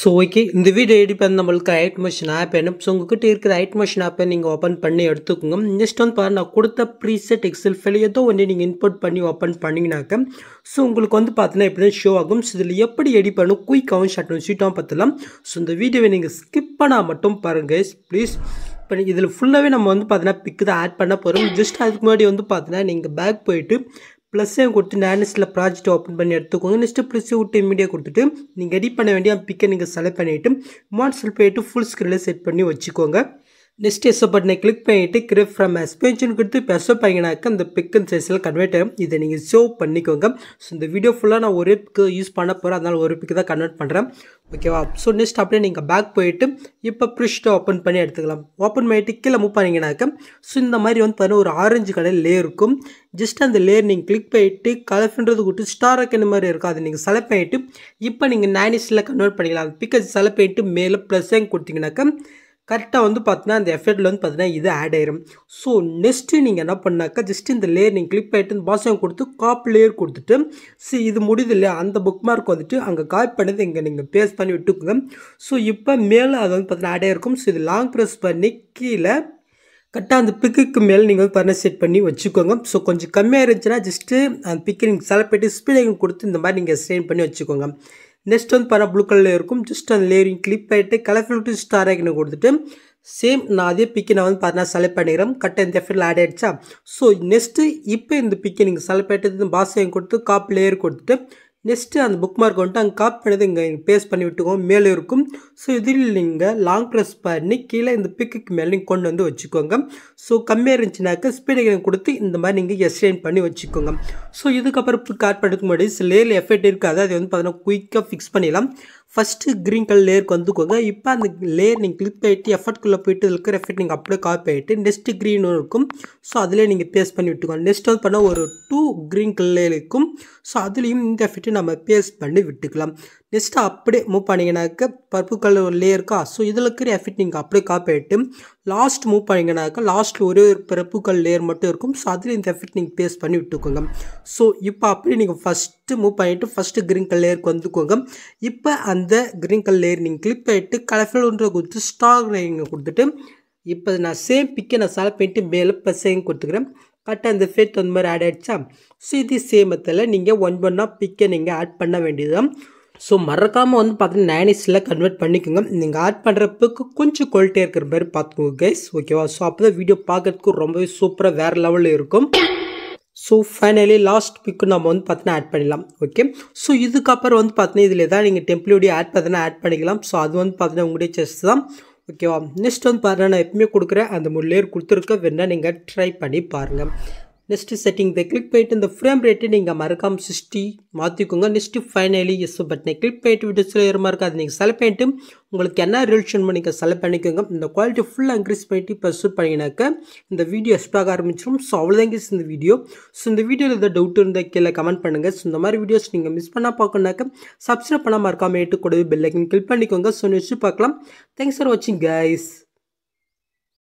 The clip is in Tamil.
ஸோ ஓகே இந்த வீடியோ எடி பண்ண நம்மளுக்கு ஐட் மோஷன் ஆப் வேணும் ஸோ உங்ககிட்ட இருக்கிற ஐட் மோஷன் ஆப்பை நீங்கள் ஓப்பன் பண்ணி எடுத்துக்கோங்க நெக்ஸ்ட் வந்து பாருங்க நான் கொடுத்த ப்ரீசெட் எக்ஸல் ஃபைல் ஏதோ ஒன்று நீங்கள் இன்புட் பண்ணி ஓப்பன் பண்ணிங்கனாக்க ஸோ உங்களுக்கு வந்து பார்த்தீங்கன்னா இப்படி தான் ஷோ ஆகும் ஸோ இதில் எப்படி எடி பண்ணணும் குயிக்காகவும் ஷார்ட்டும் ஷீட்டாகவும் பார்த்துலாம் ஸோ இந்த வீடியோவை நீங்கள் ஸ்கிப் பண்ணால் மட்டும் பாருங்கள் ப்ளீஸ் இப்போ இதில் ஃபுல்லாகவே நம்ம வந்து பார்த்தீங்கன்னா பிக்கு தான் ஆட் பண்ண போகிறோம் ஜஸ்ட் அதுக்கு முன்னாடி வந்து பார்த்தீங்கன்னா நீங்கள் பேக் போயிட்டு ப்ளஸ்ஸையும் கொடுத்து நேனஸில் ப்ராஜெக்ட் ஓப்பன் பண்ணி எடுத்துக்கோங்க நெக்ஸ்ட்டு ப்ளஸ்ஸை விட்டு இமீடியாக கொடுத்துட்டு நீங்கள் எடிட் பண்ண வேண்டிய பிக்கை நீங்கள் செலக்ட் பண்ணிவிட்டு மாட்ஸில் போயிட்டு ஃபுல் ஸ்க்ரீனில் செட் பண்ணி வச்சுக்கோங்க நெக்ஸ்ட் எஸ்ஓ பட்டனை கிளிக் பண்ணிவிட்டு கிரிப் ஃப்ரம் எக்ஸ்பென்ஷன் கொடுத்து இப்போ எஸ்ஓ பண்ணிங்கனாக்க அந்த பிக் அண்ட் சைஸில் கன்வெர்ட் ஆகும் இதை நீங்கள் சேவ் பண்ணிக்கோங்க ஸோ இந்த வீடியோ ஃபுல்லாக நான் ஒரே பிக்கு யூஸ் பண்ண போகிறேன் அதனால் ஒரு பிக்கு தான் கன்வெர்ட் பண்ணுறேன் ஓகேவா ஸோ நெக்ஸ்ட் அப்படியே நீங்கள் பேக் போயிட்டு இப்போ ப்ரிஷ்ட்டை ஓப்பன் பண்ணி எடுத்துக்கலாம் ஓப்பன் பண்ணிவிட்டு கீழே மூவ் பண்ணிங்கனாக்க ஸோ இந்த மாதிரி வந்து பார்த்தீங்கன்னா ஒரு ஆரஞ்சு கலர் லேயர் இருக்கும் ஜஸ்ட் அந்த லேயர் நீங்கள் கிளிக் பண்ணிவிட்டு கலர்ஃபின்றது கொடுத்து ஸ்டார் இந்த மாதிரி இருக்கும் அதை நீங்கள் செலக்ட் பண்ணிவிட்டு இப்போ நீங்கள் நானிஸில் கன்வெர்ட் பண்ணிக்கலாம் அந்த பிக்கை செலக்ட் பண்ணிவிட்டு மேலே ப்ளஸ்ஸையும் கொடுத்தீங்கன்னாக்கா கரெக்டாக வந்து பார்த்தீங்கன்னா அந்த எஃபெக்டில் வந்து பார்த்தீங்கன்னா இது ஆட் ஆயிரும் ஸோ நெக்ஸ்ட்டு நீங்கள் என்ன பண்ணாக்கா ஜஸ்ட் இந்த லேயர் நீங்கள் கிளிக் பண்ணிட்டு இந்த பாசம் கொடுத்து காப் லேயர் கொடுத்துட்டு ஸோ இது முடியுது இல்லையா அந்த புக் மார்க் வந்துட்டு அங்கே காப்பி பண்ணது இங்கே நீங்கள் பேஸ்ட் பண்ணி விட்டுக்குங்க ஸோ இப்போ மேலே அது வந்து பார்த்தீங்கன்னா ஆட் ஆயிருக்கும் ஸோ இது லாங் ப்ரெஸ் பண்ணி கீழே கரெக்டாக அந்த பிக்குக்கு மேலே நீங்கள் வந்து பண்ண செட் பண்ணி வச்சுக்கோங்க ஸோ கொஞ்சம் கம்மியாக இருந்துச்சுன்னா ஜஸ்ட்டு அந்த பிக்கை நீங்கள் செலக்ட் பண்ணிட்டு ஸ்பீடிங் கொடுத்து இந்த மாதிரி நீங்கள் ஸ்ட்ரெயின் பண்ணி வச்சுக்கோங்க நெக்ஸ்ட் வந்து பார்த்தா ப்ளூ கலரில் இருக்கும் ஜஸ்ட் அந்த லேயரிங் கிளிக் பண்ணிட்டு கலர் ஃபில்ட்டு ஸ்டார் ஐக்கனை கொடுத்துட்டு சேம் நான் அதே பிக்கை நான் வந்து பார்த்தா செலக்ட் பண்ணிக்கிறேன் கரெக்டாக இந்த எஃபெக்டில் ஆட் ஆகிடுச்சா ஸோ நெக்ஸ்ட்டு இப்போ இந்த பிக்கை நீங்கள் செலக்ட் பண்ணிட்டு பாசையும் கொடுத்து காப் லேயர் கொடுத்துட்டு நெக்ஸ்ட்டு அந்த புக் மார்க் வந்துட்டு அங்கே காப்பி பண்ணது இங்கே பேஸ்ட் பண்ணி விட்டுக்கோங்க மேலே இருக்கும் ஸோ இதில் நீங்கள் லாங் ப்ரெஸ் பண்ணி கீழே இந்த பிக்குக்கு மேலே நீங்கள் கொண்டு வந்து வச்சுக்கோங்க ஸோ கம்மியாக இருந்துச்சுனாக்கா ஸ்பீடை கொடுத்து இந்த மாதிரி நீங்கள் எஸ்டைன் பண்ணி வச்சுக்கோங்க ஸோ இதுக்கப்புறம் இப்போ காட் பண்ணுறதுக்கு முன்னாடி சில லேயரில் எஃபெக்ட் இருக்காது அதை வந்து பார்த்தீங்கன்னா குயிக்காக ஃபிக்ஸ் பண்ணிடலாம் ஃபஸ்ட்டு க்ரீன் கலர் லேயருக்கு வந்துக்கோங்க இப்போ அந்த லேயர் நீங்கள் கிளிக் பண்ணிட்டு எஃபர்ட்குள்ளே போயிட்டு இருக்கிற எஃபெக்ட் நீங்கள் அப்படியே காப்பி பண்ணிட்டு நெக்ஸ்ட்டு க்ரீன் இருக்கும் ஸோ அதிலே நீங்கள் பேஸ்ட் பண்ணி விட்டுக்கோங்க நெக்ஸ்ட் வந்து பண்ணால் ஒரு டூ க்ரீன் கலர் லேயர் இருக்கும் ஸோ அதுலேயும் இந்த எஃபெக்ட்டை நம்ம பேஸ்ட் பண்ணி விட்டுக்கலாம் நெக்ஸ்ட்டு அப்படியே மூவ் பண்ணிங்கனாக்க பர்பிள் கலர் ஒரு லேயர் இருக்கா ஸோ இதில் இருக்கிற எஃபெக்ட் நீங்கள் அப்படியே காப்பி ஆகிட்டு லாஸ்ட் மூவ் பண்ணிங்கனாக்கா லாஸ்ட்டில் ஒரே ஒரு பர்பிள் கலர் லேயர் மட்டும் இருக்கும் ஸோ அதில் இந்த எஃபெக்ட் நீங்கள் பேஸ்ட் பண்ணி விட்டுக்கோங்க ஸோ இப்போ அப்படியே நீங்கள் ஃபஸ்ட்டு மூவ் பண்ணிவிட்டு ஃபஸ்ட்டு க்ரீன் கலர் லேயருக்கு வந்துக்கோங்க இப்போ அந்த க்ரீன் கலர் லேயர் நீங்கள் கிளிக் பண்ணிட்டு கலர்ஃபுல்ன்ற கொடுத்து ஸ்டார் நீங்கள் கொடுத்துட்டு இப்போ நான் சேம் பிக்கை நான் செலக்ட் பண்ணிட்டு மேலே ப்ளஸ்ஸையும் கொடுத்துக்கிறேன் கரெக்டாக அந்த ஃபேட் அந்த மாதிரி ஆட் ஆகிடுச்சா ஸோ இது சேமத்தில் நீங்கள் ஒன் ஒன்னாக பிக்கை நீங்கள் ஆட் பண்ண வேண்டியது ஸோ மறக்காமல் வந்து பார்த்தீங்கன்னா நைனிஸில் கன்வெர்ட் பண்ணிக்கோங்க நீங்கள் ஆட் பண்ணுறப்பக்கு கொஞ்சம் குவாலிட்டியாக இருக்கிற மாதிரி பார்த்துக்கோங்க கைஸ் ஓகேவா ஸோ அப்போ தான் வீடியோ பார்க்கறதுக்கு ரொம்பவே சூப்பராக வேறு லெவலில் இருக்கும் ஸோ ஃபைனலி லாஸ்ட் பிக்கு நம்ம வந்து பார்த்தீங்கன்னா ஆட் பண்ணிடலாம் ஓகே ஸோ இதுக்கப்புறம் வந்து பார்த்தீங்கன்னா இதில் எதாவது நீங்கள் டெம்ப்ளேடியோ ஆட் பார்த்தீங்கன்னா ஆட் பண்ணிக்கலாம் ஸோ அது வந்து பார்த்தீங்கன்னா உங்களுடைய செஸ் தான் ஓகேவா நெக்ஸ்ட் வந்து பாருங்கள் நான் எப்பவுமே கொடுக்குறேன் அந்த மூணு லேயர் கொடுத்துருக்க வேணால் நீங்கள் ட்ரை பண்ணி பாருங்கள் நெக்ஸ்ட்டு செட்டிங் இதை கிளிக் பண்ணிட்டு இந்த ஃப்ரேம் ரேட்டு நீங்கள் மறக்காமல் சிக்ஸ்டி மாற்றிக்கோங்க நெக்ஸ்ட்டு ஃபைனலி எஸ் பட்டனை கிளிக் பண்ணிட்டு விட்டு ஏறமா இருக்குது அதை நீங்கள் செலக்ட் பண்ணிட்டு உங்களுக்கு என்ன ரிலேஷன் நீங்கள் செலக்ட் பண்ணிக்கோங்க இந்த குவாலிட்டி ஃபுல்லாக இன்க்ரீஸ் பண்ணிட்டு இப்போ ஷூட் பண்ணிங்கனாக்க இந்த வீடியோ எக்ஸ்ட்ராக ஆரம்பிச்சிடும் ஸோ அவ்வளோதான் கேஸ் இந்த வீடியோ ஸோ இந்த வீடியோவில் எதாவது டவுட் இருந்தால் கீழே கமெண்ட் பண்ணுங்கள் ஸோ இந்த மாதிரி வீடியோஸ் நீங்கள் மிஸ் பண்ணால் பார்க்கணுனாக்க சப்ஸ்கிரைப் பண்ணால் மறக்காமல் ஏட்டு கூடவே பெல்லைக்கன் கிளிக் பண்ணிக்கோங்க ஸோ நெக்ஸ்ட்டு பார்க்கலாம் தேங்க்ஸ் ஃபார் வாட்சிங் கைஸ்